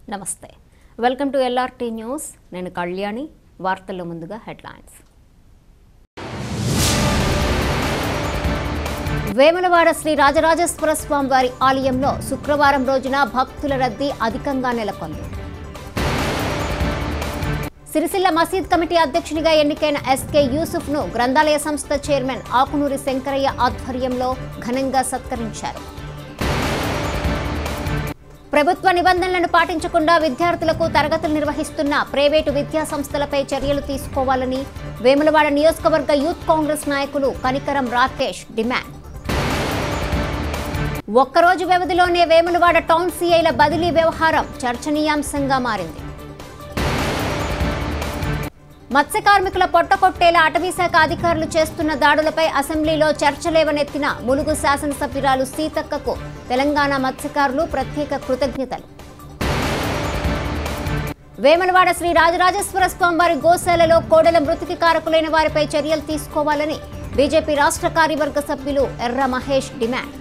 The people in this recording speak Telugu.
నమస్తే వెల్కమ్ టు ఎల్ఆర్టీ న్యూస్ నేను కళ్యాణి వార్తల్లో ముందుగా హెడ్లైన్స్ వేములవాడ శ్రీ రాజరాజేశ్వర స్వామి వారి ఆలయంలో శుక్రవారం రోజున భక్తుల రద్దీ అధికంగా నెలకొంది సిరిసిల్ల మసీద్ కమిటీ అధ్యక్షునిగా ఎన్నికైన ఎస్కే యూసుఫ్ ను గ్రంథాలయ సంస్థ చైర్మన్ ఆకునూరి శంకరయ్య ఆధ్వర్యంలో ఘనంగా సత్కరించారు ప్రభుత్వ నిబంధనలను పాటించకుండా విద్యార్థులకు తరగతులు నిర్వహిస్తున్న ప్రైవేటు విద్యా సంస్థలపై చర్యలు తీసుకోవాలని వేములవాడ నియోజకవర్గ యూత్ కాంగ్రెస్ నాయకులు కనికరం రాకేష్ డిమాండ్ ఒక్కరోజు వ్యవధిలోనే వేములవాడ టౌన్ సీఐల బదిలీ వ్యవహారం చర్చనీయాంశంగా మారింది మత్స్య కార్మికుల పొట్టకొట్టేలా అటవీశాఖ అధికారులు చేస్తున్న దాడులపై అసెంబ్లీలో చర్చ లేవనెత్తిన ములుగు శాసనసభ్యురాలు సీతక్కకు తెలంగాణ మత్స్యకారులు ప్రత్యేక కృతజ్ఞతలు వేమలవాడ శ్రీ రాజరాజేశ్వర స్వామివారి గోశాలలో కోడెల మృతికి కారకులైన వారిపై చర్యలు తీసుకోవాలని బీజేపీ రాష్ట్ర కార్యవర్గ సభ్యులు ఎర్ర మహేష్ డిమాండ్